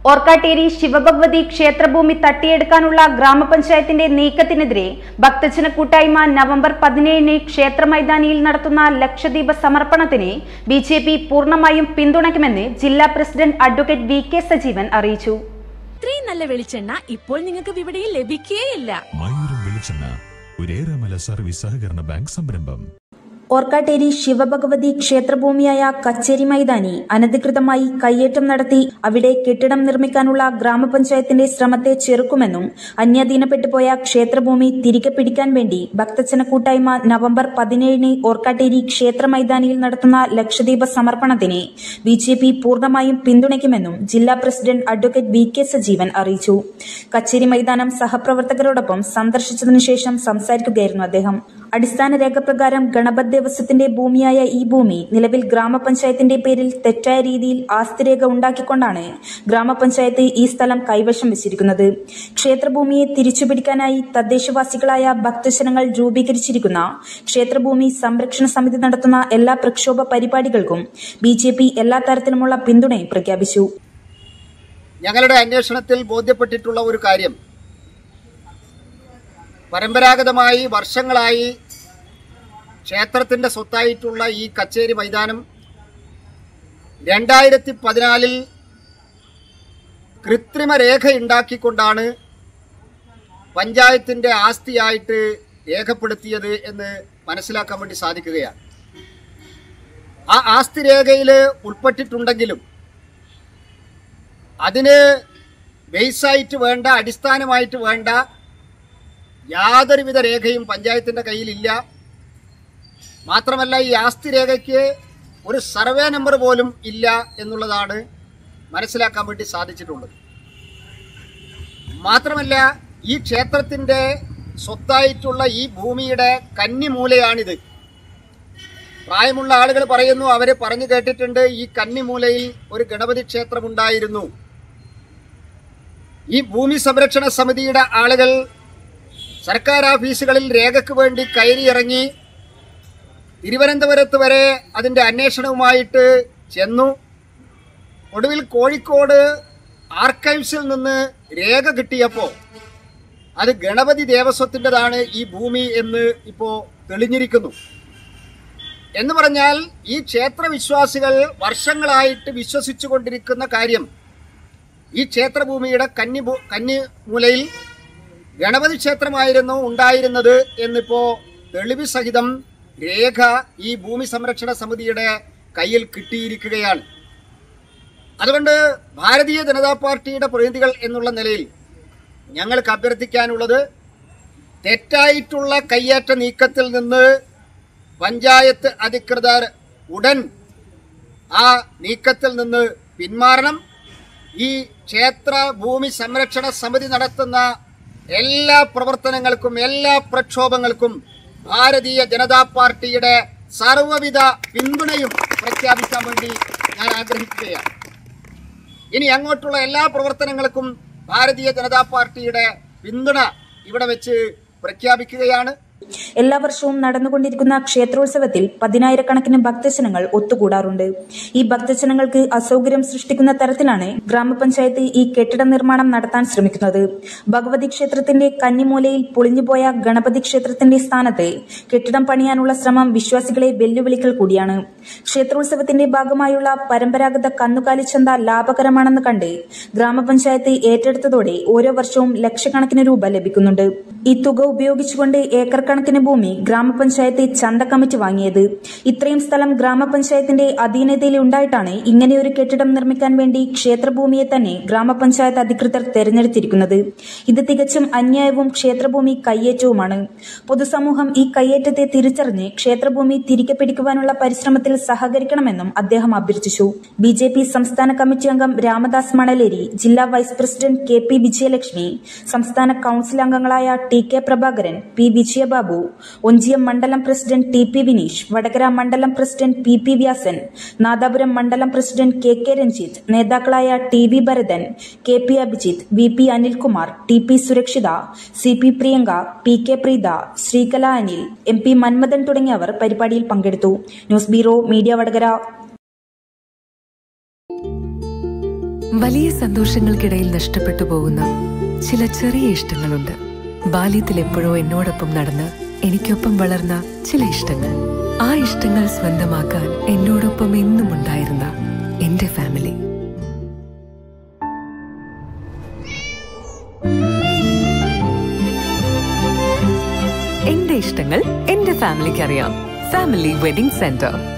ഓർക്കാട്ടേരി ശിവഭഗവതി ക്ഷേത്രഭൂമി തട്ടിയെടുക്കാനുള്ള ഗ്രാമപഞ്ചായത്തിന്റെ നീക്കത്തിനെതിരെ ഭക്തജന കൂട്ടായ്മ നവംബർ പതിനേഴിന് ക്ഷേത്ര മൈതാനിയിൽ നടത്തുന്ന ലക്ഷദ്വീപ് സമർപ്പണത്തിന് ബി ജെ പി പൂർണ്ണമായും പിന്തുണയ്ക്കുമെന്ന് ജില്ലാ president advocate V K Sajeevan അറിയിച്ചു ഇത്രയും നല്ല വെളിച്ചെണ്ണ ഇപ്പോൾ നിങ്ങൾക്ക് വിപണിയിൽ ലഭിക്കുകയില്ല മയൂരം വെളിച്ചെണ്ണ ഒരേറെമല സർവീസ് സഹകരണ ബാങ്ക് സംരംഭം ഓർക്കാട്ടേരി ശിവഭഗവതി ക്ഷേത്രഭൂമിയായ കച്ചേരി മൈതാനി അനധികൃതമായി കയ്യേറ്റം നടത്തി അവിടെ കെട്ടിടം നിർമ്മിക്കാനുള്ള ഗ്രാമപഞ്ചായത്തിന്റെ ശ്രമത്തെ ചെറുക്കുമെന്നും അന്യാധീനപ്പെട്ടുപോയ ക്ഷേത്രഭൂമി തിരികെ പിടിക്കാൻ വേണ്ടി ഭക്തജന കൂട്ടായ്മ നവംബർ പതിനേഴിന് ഓർക്കാട്ടേരി ക്ഷേത്ര മൈതാനിയിൽ നടത്തുന്ന ലക്ഷദ്വീപ് സമർപ്പണത്തിന് ബി ജെ പി പൂർണ്ണമായും പിന്തുണയ്ക്കുമെന്നും ജില്ലാ president advocate V K Sajeevan അറിയിച്ചു കച്ചേരി മൈതാനം സഹപ്രവർത്തകരോടൊപ്പം സന്ദർശിച്ചതിനു ശേഷം സംസാരിക്കുകയായിരുന്നു അദ്ദേഹം അടിസ്ഥാന രേഖ പ്രകാരം ഗണപത് ദേവസ്വത്തിന്റെ ഭൂമിയായ ഈ ഭൂമി നിലവിൽ ഗ്രാമപഞ്ചായത്തിന്റെ പേരിൽ തെറ്റായ രീതിയിൽ ആസ്തിരേഖ ഉണ്ടാക്കിക്കൊണ്ടാണ് ഗ്രാമപഞ്ചായത്ത് ഈ സ്ഥലം കൈവശം വെച്ചിരിക്കുന്നത് ക്ഷേത്രഭൂമിയെ തിരിച്ചുപിടിക്കാനായി തദ്ദേശവാസികളായ ഭക്തജനങ്ങൾ രൂപീകരിച്ചിരിക്കുന്ന ക്ഷേത്രഭൂമി സംരക്ഷണ സമിതി നടത്തുന്ന എല്ലാ പ്രക്ഷോഭ പരിപാടികൾക്കും ബി എല്ലാ തരത്തിലുമുള്ള പിന്തുണയും പ്രഖ്യാപിച്ചു ഞങ്ങളുടെ അന്വേഷണത്തിൽ ബോധ്യപ്പെട്ടിട്ടുള്ള ഒരു കാര്യം പരമ്പരാഗതമായി വർഷങ്ങളായി ക്ഷേത്രത്തിൻ്റെ സ്വത്തായിട്ടുള്ള ഈ കച്ചേരി മൈതാനം രണ്ടായിരത്തി പതിനാലിൽ കൃത്രിമ രേഖ ഉണ്ടാക്കിക്കൊണ്ടാണ് പഞ്ചായത്തിൻ്റെ ആസ്തിയായിട്ട് രേഖപ്പെടുത്തിയത് എന്ന് മനസ്സിലാക്കാൻ വേണ്ടി സാധിക്കുകയാണ് ആ ആസ്തി രേഖയിൽ ഉൾപ്പെട്ടിട്ടുണ്ടെങ്കിലും അതിന് ബേസായിട്ട് വേണ്ട അടിസ്ഥാനമായിട്ട് വേണ്ട യാതൊരുവിധ രേഖയും പഞ്ചായത്തിൻ്റെ കയ്യിലില്ല മാത്രമല്ല ഈ ആസ്തി രേഖയ്ക്ക് ഒരു സർവേ നമ്പർ പോലും ഇല്ല എന്നുള്ളതാണ് മനസ്സിലാക്കാൻ വേണ്ടി സാധിച്ചിട്ടുള്ളത് മാത്രമല്ല ഈ ക്ഷേത്രത്തിൻ്റെ സ്വത്തായിട്ടുള്ള ഈ ഭൂമിയുടെ കന്നിമൂലയാണിത് പ്രായമുള്ള ആളുകൾ പറയുന്നു അവർ പറഞ്ഞു കേട്ടിട്ടുണ്ട് ഈ കന്നിമൂലയിൽ ഒരു ഗണപതി ക്ഷേത്രമുണ്ടായിരുന്നു ഈ ഭൂമി സംരക്ഷണ സമിതിയുടെ ആളുകൾ സർക്കാർ ഓഫീസുകളിൽ രേഖയ്ക്ക് വേണ്ടി കയറിയിറങ്ങി തിരുവനന്തപുരത്ത് വരെ അതിൻ്റെ അന്വേഷണവുമായിട്ട് ചെന്നു ഒടുവിൽ കോഴിക്കോട് ആർക്കൈവ്സിൽ നിന്ന് രേഖ കിട്ടിയപ്പോൾ അത് ഗണപതി ദേവസ്വത്തിൻ്റെതാണ് ഈ ഭൂമി എന്ന് ഇപ്പോൾ തെളിഞ്ഞിരിക്കുന്നു എന്ന് പറഞ്ഞാൽ ഈ ക്ഷേത്ര വിശ്വാസികൾ വർഷങ്ങളായിട്ട് വിശ്വസിച്ചു കൊണ്ടിരിക്കുന്ന കാര്യം ഈ ക്ഷേത്രഭൂമിയുടെ കന്നി കന്നി മൂലയിൽ ഗണപതി ക്ഷേത്രമായിരുന്നു ഉണ്ടായിരുന്നത് എന്നിപ്പോ തെളിവ് സഹിതം രേഖ ഈ ഭൂമി സംരക്ഷണ സമിതിയുടെ കയ്യിൽ കിട്ടിയിരിക്കുകയാണ് അതുകൊണ്ട് ഭാരതീയ ജനതാ പാർട്ടിയുടെ പ്രതിനിധികൾ എന്നുള്ള നിലയിൽ ഞങ്ങൾക്ക് അഭ്യർത്ഥിക്കാനുള്ളത് തെറ്റായിട്ടുള്ള കയ്യേറ്റ നീക്കത്തിൽ നിന്ന് പഞ്ചായത്ത് അധികൃതർ ഉടൻ ആ നീക്കത്തിൽ നിന്ന് പിന്മാറണം ഈ ക്ഷേത്ര ഭൂമി സംരക്ഷണ സമിതി നടത്തുന്ന എല്ലാ പ്രവർത്തനങ്ങൾക്കും എല്ലാ പ്രക്ഷോഭങ്ങൾക്കും ഭാരതീയ ജനതാ പാർട്ടിയുടെ സർവ്വവിധ പിന്തുണയും പ്രഖ്യാപിക്കാൻ വേണ്ടി ഞാൻ ആഗ്രഹിക്കുകയാണ് ഇനി അങ്ങോട്ടുള്ള എല്ലാ പ്രവർത്തനങ്ങൾക്കും ഭാരതീയ ജനതാ പാർട്ടിയുടെ പിന്തുണ ഇവിടെ വെച്ച് പ്രഖ്യാപിക്കുകയാണ് എല്ലാ വർഷവും നടന്നുകൊണ്ടിരിക്കുന്ന ക്ഷേത്രോത്സവത്തിൽ പതിനായിരക്കണക്കിന് ഭക്തജനങ്ങൾ ഒത്തുകൂടാറുണ്ട് ഈ ഭക്തജനങ്ങൾക്ക് അസൗകര്യം സൃഷ്ടിക്കുന്ന തരത്തിലാണ് ഗ്രാമപഞ്ചായത്ത് ഈ കെട്ടിട നിർമ്മാണം നടത്താൻ ശ്രമിക്കുന്നത് ഭഗവതി ക്ഷേത്രത്തിന്റെ കന്നിമൂലയിൽ പൊളിഞ്ഞുപോയ ഗണപതി ക്ഷേത്രത്തിന്റെ സ്ഥാനത്ത് കെട്ടിടം പണിയാനുള്ള ശ്രമം വിശ്വാസികളെ വെല്ലുവിളിക്കൽ കൂടിയാണ് ക്ഷേത്രോത്സവത്തിന്റെ ഭാഗമായുള്ള പരമ്പരാഗത കന്നുകാലിച്ചന്ത ലാഭകരമാണെന്ന് കണ്ട് ഗ്രാമപഞ്ചായത്ത് ഏറ്റെടുത്തതോടെ ഓരോ വർഷവും ലക്ഷക്കണക്കിന് രൂപ ലഭിക്കുന്നുണ്ട് ഈ തുക ഉപയോഗിച്ചുകൊണ്ട് ഏക്കർ കണക്കിന് ഭൂമി ഗ്രാമപഞ്ചായത്ത് ചന്ത കമ്മിറ്റി വാങ്ങിയത് ഇത്രയും സ്ഥലം ഗ്രാമപഞ്ചായത്തിന്റെ അധീനതയിൽ ഉണ്ടായിട്ടാണ് ഇങ്ങനെയൊരു കെട്ടിടം നിർമ്മിക്കാൻ വേണ്ടി ക്ഷേത്രഭൂമിയെ തന്നെ ഗ്രാമപഞ്ചായത്ത് അധികൃതർ തെരഞ്ഞെടുത്തിരിക്കുന്നത് ഇത് തികച്ചും അന്യായവും ക്ഷേത്രഭൂമി കയ്യേറ്റവുമാണ് പൊതുസമൂഹം ഈ കയ്യേറ്റത്തെ തിരിച്ചറിഞ്ഞ് ക്ഷേത്രഭൂമി തിരികെ പിടിക്കുവാനുള്ള പരിശ്രമത്തിൽ സഹകരിക്കണമെന്നും അദ്ദേഹം അഭ്യർത്ഥിച്ചു ബി ജെ പി സംസ്ഥാന കമ്മിറ്റി അംഗം രാമദാസ് മണലേരി ജില്ലാ vice president K P Vijayalakshmi സംസ്ഥാന കൌൺസിൽ അംഗങ്ങളായ T K Prabhakaran P Vijayababu Onchiyam മണ്ഡലം president T P Vineesh Vadakara മണ്ഡലം president P P Vyasan Nadapuram മണ്ഡലം പ്രസിഡന്റ് കെ കെ രഞ്ജിത്ത് നേതാക്കളായ T V Bharathan K P Abhijith V P Anilkumar T P Surakshitha C P Priyanka P K Preetha Sreekala Anil M P Manmadhan തുടങ്ങിയവർ പരിപാടിയിൽ പങ്കെടുത്തു news bureau media Vadakara വലിയ സന്തോഷങ്ങൾക്കിടയിൽ നഷ്ടപ്പെട്ടു പോകുന്ന ചില ചെറിയ ഇഷ്ടങ്ങളുണ്ട് ബാല്യത്തിൽ എപ്പോഴോ എന്നോടൊപ്പം നടന്ന് എനിക്കൊപ്പം വളർന്ന ചില ഇഷ്ടങ്ങൾ ആ ഇഷ്ടങ്ങൾ സ്വന്തമാക്കാൻ എന്നോടൊപ്പം എന്നും ഉണ്ടായിരുന്ന എന്റെ ഫാമിലി എന്റെ ഇഷ്ടങ്ങൾ എന്റെ ഫാമിലിക്ക് അറിയാം ഫാമിലി വെഡിംഗ് സെന്റർ